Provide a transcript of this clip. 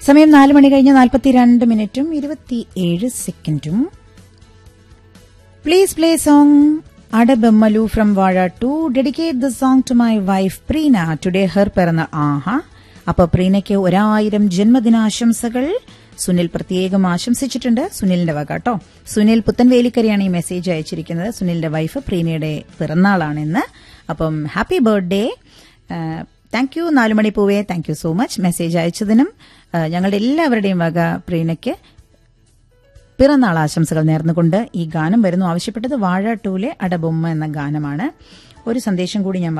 സമയം നാല് മണി കഴിഞ്ഞ് നാൽപ്പത്തിരണ്ട് മിനിറ്റും ഇരുപത്തിയേഴ് സെക്കൻഡും പ്ലീസ് പ്ലേ സോങ് അടബെമ്മലു from Vaazha to dedicate the song to my wife Preena today her പിറന്ന ആഹാ അപ്പൊ പ്രീനയ്ക്ക് ഒരായിരം ജന്മദിനാശംസകൾ സുനിൽ പ്രത്യേകം ആശംസിച്ചിട്ടുണ്ട് സുനിലിന്റെ വക കേട്ടോ സുനിൽ പുത്തൻവേലിക്കരയാണ് ഈ മെസ്സേജ് അയച്ചിരിക്കുന്നത് സുനിലിന്റെ വൈഫ് പ്രീനയുടെ പിറന്നാളാണിന്ന് അപ്പം ഹാപ്പി ബർത്ത്ഡേ താങ്ക് യു നാലുമണി പൂവേ thank you so much message അയച്ചതിനും ആ, ഞങ്ങളുടെ എല്ലാവരുടെയും വക പ്രീനയ്ക്ക് പിറന്നാൾ ആശംസകൾ നേർന്നുകൊണ്ട് ഈ ഗാനം വരുന്നു ആവശ്യപ്പെട്ടത് വാഴ ടൂലെ അടബൊമ്മ എന്ന ഗാനമാണ് ഒരു സന്ദേശം കൂടി ഞാൻ